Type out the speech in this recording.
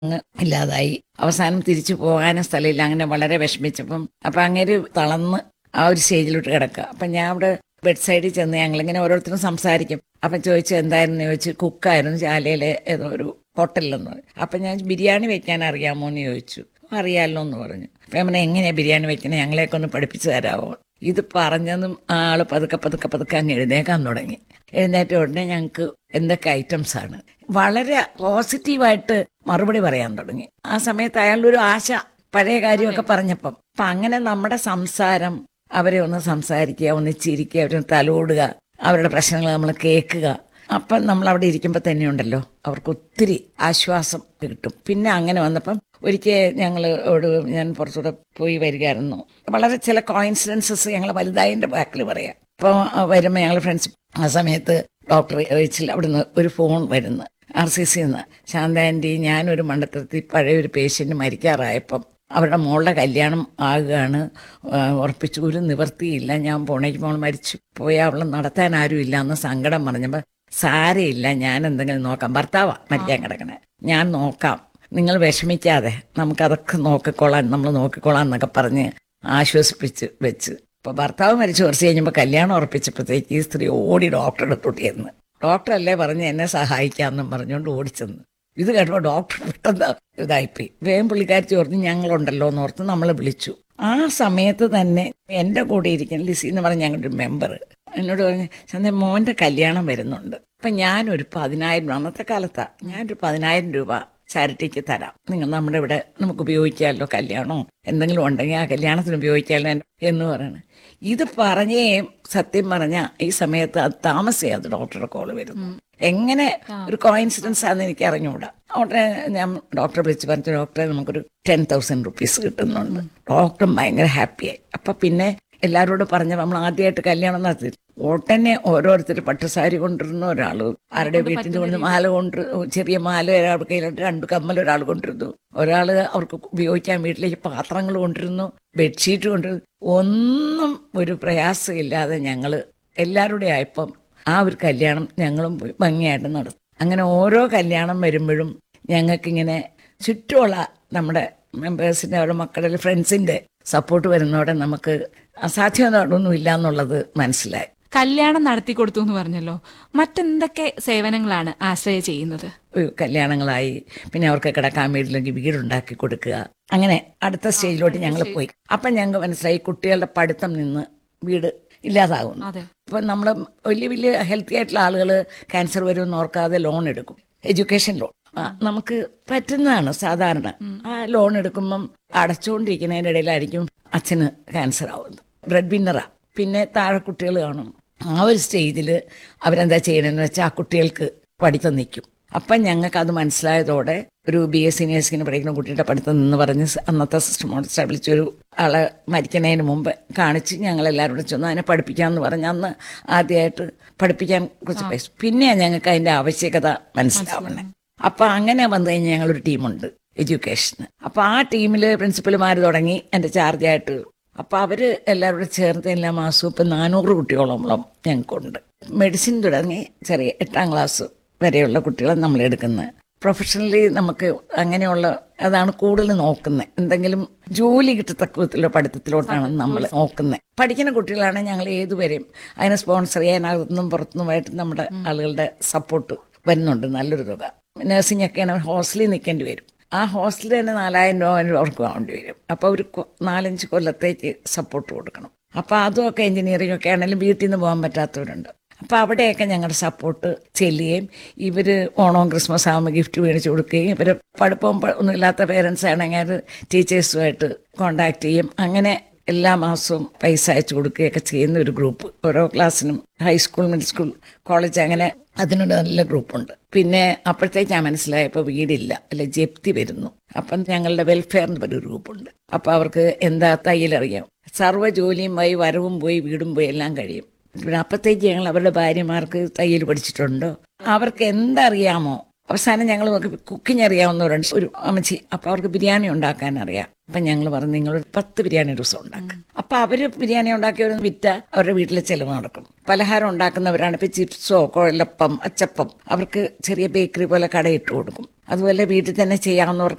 അങ്ങ് ഇല്ലാതായി അവസാനം തിരിച്ചു പോകാനും സ്ഥലമില്ല അങ്ങനെ വളരെ വിഷമിച്ചപ്പം അപ്പൊ അങ്ങനെ തളർന്ന് ആ ഒരു സ്റ്റേജിലോട്ട് കിടക്കുക അപ്പൊ ഞാൻ അവിടെ ബെഡ് സൈഡിൽ ചെന്ന് ഞങ്ങളിങ്ങനെ ഓരോരുത്തരും സംസാരിക്കും അപ്പൊ ചോദിച്ചു എന്തായിരുന്നു ചോദിച്ചു കുക്കായിരുന്നു ശാലയിലെ ഏതോ ഒരു ഹോട്ടലിലെന്ന് പറഞ്ഞു അപ്പൊ ഞാൻ ബിരിയാണി വെക്കാൻ അറിയാമോ എന്ന് ചോദിച്ചു അറിയാമല്ലോ എന്ന് പറഞ്ഞു അപ്പൊ ഞാൻ പറഞ്ഞു, എങ്ങനെയാ ബിരിയാണി വെക്കണേ ഞങ്ങളെയൊക്കെ ഒന്ന് പഠിപ്പിച്ചു തരാമോ ഇത് പറഞ്ഞതും ആള് പതുക്കെ പതുക്കെ പതുക്കെ അങ്ങ് എഴുന്നേക്കാൻ തുടങ്ങി എഴുന്നേറ്റ ഉടനെ ഞങ്ങൾക്ക് എന്തൊക്കെ ഐറ്റംസ് ആണ് വളരെ പോസിറ്റീവായിട്ട് മറുപടി പറയാൻ തുടങ്ങി ആ സമയത്ത് അയാളുടെ ഒരു ആശ പഴയ കാര്യമൊക്കെ പറഞ്ഞപ്പം അപ്പൊ അങ്ങനെ നമ്മുടെ സംസാരം അവരെ ഒന്ന് സംസാരിക്കുക ഒന്ന് ചിരിക്കുക അവരൊന്ന് തലോടുക അവരുടെ പ്രശ്നങ്ങൾ നമ്മൾ കേൾക്കുക അപ്പം നമ്മൾ അവിടെ ഇരിക്കുമ്പോൾ തന്നെയുണ്ടല്ലോ അവർക്ക് ഒത്തിരി ആശ്വാസം കിട്ടും പിന്നെ അങ്ങനെ വന്നപ്പം ഒരിക്കൽ ഞങ്ങൾ ഞാൻ പുറത്തൂടെ പോയി വരികയായിരുന്നു വളരെ ചില കോയിൻസിഡൻസസ് ഞങ്ങൾ വലുതായതിൻ്റെ ബാക്കിൽ പറയാം അപ്പോൾ വരുമ്പോൾ ഞങ്ങൾ ഫ്രണ്ട്സ് ആ സമയത്ത് ഡോക്ടർ ചോദിച്ചില്ല അവിടുന്ന് ഒരു ഫോൺ വരുന്നു ആർ സി സി നിന്ന് ശാന്ത ആൻറ്റി ഞാനൊരു മണ്ഡലത്തിൽ പഴയ ഒരു പേഷ്യൻ്റ് മരിക്കാറായപ്പം അവരുടെ മോളുടെ കല്യാണം ആകുകയാണ് ആ, ഉറപ്പിച്ചു ഒരു നിവർത്തിയില്ല ഞാൻ പോണേക്ക് മോൾ മരിച്ചു പോയാൽ അവളെ നടത്താൻ ആരും ഇല്ല എന്ന് സങ്കടം പറഞ്ഞപ്പോൾ സാരയില്ല ഞാൻ എന്തെങ്കിലും നോക്കാം ഭർത്താവാ മരിക്കാൻ കിടക്കണേ ഞാൻ നോക്കാം നിങ്ങൾ വിഷമിക്കാതെ നമുക്കതൊക്കെ നോക്കിക്കോളാം നമ്മൾ നോക്കിക്കോളാം എന്നൊക്കെ പറഞ്ഞ് ആശ്വസിപ്പിച്ച് വെച്ച് ഇപ്പൊ ഭർത്താവ് മരിച്ചു കുറച്ച് കഴിഞ്ഞപ്പോൾ കല്യാണം ഉറപ്പിച്ചപ്പോഴത്തേക്ക് ഈ സ്ത്രീ ഓടി ഡോക്ടറുടെ തൊട്ടി എന്ന് ഡോക്ടറല്ലേ പറഞ്ഞ് എന്നെ സഹായിക്കാമെന്നും പറഞ്ഞുകൊണ്ട് ഓടിച്ചെന്ന് ഇത് കേട്ടപ്പോൾ ഡോക്ടർ പെട്ടെന്ന് ഇതായിപ്പോയി വേഗം പുള്ളിക്കാരി ഓർത്ത് ഞങ്ങളുണ്ടല്ലോ എന്ന് ഓർത്ത് നമ്മളെ വിളിച്ചു ആ സമയത്ത് തന്നെ എൻ്റെ കൂടെ ഇരിക്കുന്ന ലിസി എന്ന് പറഞ്ഞ ഞങ്ങളുടെ ഒരു മെമ്പർ എന്നോട് പറഞ്ഞു ചന്ത മോൻ്റെ കല്യാണം വരുന്നുണ്ട് അപ്പം ഞാനൊരു പതിനായിരം രൂപ അന്നത്തെ കാലത്താ ഞാനൊരു പതിനായിരം രൂപ ചാരിറ്റിക്ക് തരാം നിങ്ങൾ നമ്മുടെ ഇവിടെ നമുക്ക് ഉപയോഗിക്കാമല്ലോ കല്യാണമോ എന്തെങ്കിലും ഉണ്ടെങ്കിൽ ആ കല്യാണത്തിന് ഉപയോഗിക്കാമല്ലോ എന്ന് പറയണേ ഇത് പറഞ്ഞേ സത്യം പറഞ്ഞ ഈ സമയത്ത് അത് താമസിയാതെ ഡോക്ടറുടെ കോള് വരുന്നു എങ്ങനെ ഒരു കോയിൻസിഡൻസ് ആണെന്ന് എനിക്ക് അറിഞ്ഞുകൂടാ ഉടനെ ഞാൻ ഡോക്ടറെ വിളിച്ച് പറഞ്ഞു ഡോക്ടറെ നമുക്കൊരു ടെൻ തൗസൻഡ് റുപ്പീസ് കിട്ടുന്നുണ്ട് ഡോക്ടറും ഭയങ്കര ഹാപ്പിയായി അപ്പൊ പിന്നെ എല്ലാവരോടും പറഞ്ഞ നമ്മൾ ആദ്യമായിട്ട് കല്യാണം നടത്തി ഉടനെ ഓരോരുത്തർ പട്ടുസാരി കൊണ്ടിരുന്നു ഒരാള് ആരുടെ വീട്ടിൽ കൊണ്ട് മാല കൊണ്ട് ചെറിയ മാല ഒരാൾ കയ്യിലുണ്ട് രണ്ട് കമ്മൽ ഒരാൾ കൊണ്ടിരുന്നു ഒരാള് അവർക്ക് ഉപയോഗിക്കാൻ വീട്ടിലേക്ക് പാത്രങ്ങൾ കൊണ്ടിരുന്നു ബെഡ്ഷീറ്റ് കൊണ്ടിരുന്നു ഒന്നും ഒരു പ്രയാസമില്ലാതെ ഞങ്ങള് എല്ലാവരുടെ ആയപ്പം ആ ഒരു കല്യാണം ഞങ്ങളും പോയി ഭംഗിയായിട്ട് നടത്തും അങ്ങനെ ഓരോ കല്യാണം വരുമ്പോഴും ഞങ്ങൾക്കിങ്ങനെ ചുറ്റുമുള്ള നമ്മുടെ മെമ്പേഴ്സിന്റെ അവരുടെ മക്കളുടെ ഫ്രണ്ട്സിന്റെ സപ്പോർട്ട് വരുന്നതോടെ നമുക്ക് അസാധ്യമൊന്നും ഇല്ല എന്നുള്ളത് മനസ്സിലായി കല്യാണം നടത്തി കൊടുത്തു എന്ന് പറഞ്ഞല്ലോ മറ്റെന്തൊക്കെ സേവനങ്ങളാണ് ആശ്രയ ചെയ്യുന്നത് ഒരു കല്യാണങ്ങളായി പിന്നെ അവർക്ക് കിടക്കാൻ വീട്ടിലേക്ക് വീടുണ്ടാക്കി കൊടുക്കുക അങ്ങനെ അടുത്ത സ്റ്റേജിലോട്ട് ഞങ്ങൾ പോയി അപ്പം ഞങ്ങൾക്ക് മനസ്സിലായി കുട്ടികളുടെ പഠിത്തം നിന്ന് വീട് ഇല്ലാതാകുന്നു അതെ ഇപ്പൊ നമ്മൾ വലിയ വലിയ ഹെൽത്തി ആയിട്ടുള്ള ആളുകൾ ക്യാൻസർ വരുമെന്ന് ഓർക്കാതെ ലോൺ എടുക്കും എഡ്യൂക്കേഷൻ ലോൺ ആ, നമുക്ക് പറ്റുന്നതാണ് സാധാരണ ആ ലോൺ എടുക്കുമ്പം അടച്ചുകൊണ്ടിരിക്കുന്നതിൻ്റെ ഇടയിലായിരിക്കും അച്ഛന് ക്യാൻസർ ആവുന്നത് ബ്രെഡ് വിന്നറാ പിന്നെ താഴെ കുട്ടികൾ കാണും ആ ഒരു സ്റ്റേജിൽ അവരെന്താ ചെയ്യണമെന്ന് വെച്ചാൽ ആ കുട്ടികൾക്ക് പഠിത്തം നിൽക്കും അപ്പം ഞങ്ങൾക്ക് അത് മനസ്സിലായതോടെ ഒരു ബി എസ് സി നേഴ്സിങ്ങിന് പഠിക്കുന്ന കുട്ടിയുടെ പഠിത്തം എന്ന് പറഞ്ഞ് സ- അന്നത്തെ സിസ്റ്റമോട് വിളിച്ചൊരു ആളെ മരിക്കുന്നതിന് മുമ്പ് കാണിച്ച് ഞങ്ങൾ എല്ലാവരും കൂടെ ചെന്ന് അതിനെ പഠിപ്പിക്കാമെന്ന് പറഞ്ഞ് അന്ന് ആദ്യമായിട്ട് പഠിപ്പിക്കാൻ കുറച്ച് പൈസ പിന്നെയാണ് ഞങ്ങൾക്ക് അതിൻ്റെ ആവശ്യകത മനസ്സിലാവണേ അപ്പം അങ്ങനെ വന്നു കഴിഞ്ഞാൽ ഞങ്ങളൊരു ടീമുണ്ട് എഡ്യൂക്കേഷന് അപ്പം ആ ടീമിൽ പ്രിൻസിപ്പൽമാർ തുടങ്ങി എൻ്റെ ചാർജായിട്ട് അപ്പം അവർ എല്ലാവരും കൂടെ ചേർത്ത് എല്ലാ മാസവും ഇപ്പം നാനൂറ് കുട്ടികളോളം ഞങ്ങൾക്കുണ്ട് മെഡിസിൻ തുടങ്ങി ചെറിയ എട്ടാം ക്ലാസ് വരെയുള്ള കുട്ടികളെ നമ്മൾ എടുക്കുന്നത് പ്രൊഫഷണലി നമുക്ക് അങ്ങനെയുള്ള അതാണ് കൂടുതൽ നോക്കുന്നത് എന്തെങ്കിലും ജോലി കിട്ടത്തക്ക വിധത്തിലുള്ള പഠിത്തത്തിലോട്ടാണ് നമ്മൾ നോക്കുന്നത് പഠിക്കുന്ന കുട്ടികളാണ് ഞങ്ങൾ ഏതുവരെയും അതിനെ സ്പോൺസർ ചെയ്യാൻ അകത്തുനിന്നും പുറത്തുനിന്നുമായിട്ട് നമ്മുടെ ആളുകളുടെ സപ്പോർട്ട് വരുന്നുണ്ട് നല്ലൊരു തുക നഴ്സിംഗ് ഒക്കെയാണ് ഹോസ്റ്റലിൽ നിൽക്കേണ്ടി വരും ആ ഹോസ്റ്റലിൽ തന്നെ നാലായിരം രൂപ അതിന് അവർക്ക് വേണ്ടി വരും അപ്പോൾ ഒരു കൊ- നാലഞ്ച് കൊല്ലത്തേക്ക് സപ്പോർട്ട് കൊടുക്കണം അപ്പോൾ അതുമൊക്കെ എഞ്ചിനീയറിംഗ് ഒക്കെ ആണെങ്കിലും വീട്ടിൽ നിന്ന് പോകാൻ പറ്റാത്തവരുണ്ട് അപ്പോൾ അവിടെയൊക്കെ ഞങ്ങളുടെ സപ്പോർട്ട് ചെല്ലുകയും ഇവർ ഓണവും ക്രിസ്മസ് ആകുമ്പോൾ ഗിഫ്റ്റ് മേടിച്ച് കൊടുക്കുകയും ഇവർ പഠിപ്പവും പ- ഒന്നുമില്ലാത്ത പേരൻസ് ആണെങ്കിൽ അത് ടീച്ചേഴ്സുമായിട്ട് കോണ്ടാക്ട് ചെയ്യും അങ്ങനെ എല്ലാ മാസവും പൈസ അയച്ചു കൊടുക്കുകയൊക്കെ ചെയ്യുന്ന ഒരു ഗ്രൂപ്പ് ഓരോ ക്ലാസ്സിനും ഹൈസ്കൂൾ മിഡിൽ സ്കൂൾ കോളേജ് അങ്ങനെ അതിനൊരു നല്ല ഗ്രൂപ്പുണ്ട് പിന്നെ അപ്പോഴത്തേക്ക് ഞാൻ മനസ്സിലായപ്പോൾ വീടില്ല അല്ലെ ജപ്തി വരുന്നു അപ്പം ഞങ്ങളുടെ വെൽഫെയറിന് ഒരു ഗ്രൂപ്പുണ്ട് അപ്പം അവർക്ക് എന്താ തയ്യലറിയാം സർവ്വ ജോലിയും പോയി വരവും പോയി വീടും പോയി എല്ലാം കഴിയും പിന്നെ അപ്പത്തേക്ക് ഞങ്ങൾ അവരുടെ ഭാര്യമാർക്ക് തയ്യൽ പഠിച്ചിട്ടുണ്ടോ അവർക്ക് എന്തറിയാമോ അവസാനം ഞങ്ങൾ കുക്കിംഗ് അറിയാവുന്നവരുണ്ട് ഒരു അമ്മച്ചി അപ്പൊ അവർക്ക് ബിരിയാണി ഉണ്ടാക്കാൻ അറിയാം അപ്പൊ ഞങ്ങൾ പറഞ്ഞു നിങ്ങൾ ഒരു പത്ത് ബിരിയാണി ഒരു ദിവസം ഉണ്ടാക്കും അപ്പൊ അവര് ബിരിയാണി ഉണ്ടാക്കിയവർ വിറ്റ അവരുടെ വീട്ടിലെ ചെലവ് നടക്കും പലഹാരം ഉണ്ടാക്കുന്നവരാണ് ഇപ്പൊ ചിപ്സോ കുഴലപ്പം അച്ചപ്പം അവർക്ക് ചെറിയ ബേക്കറി പോലെ കടയിട്ട് കൊടുക്കും അതുപോലെ വീട്ടിൽ തന്നെ ചെയ്യാവുന്നവർക്ക്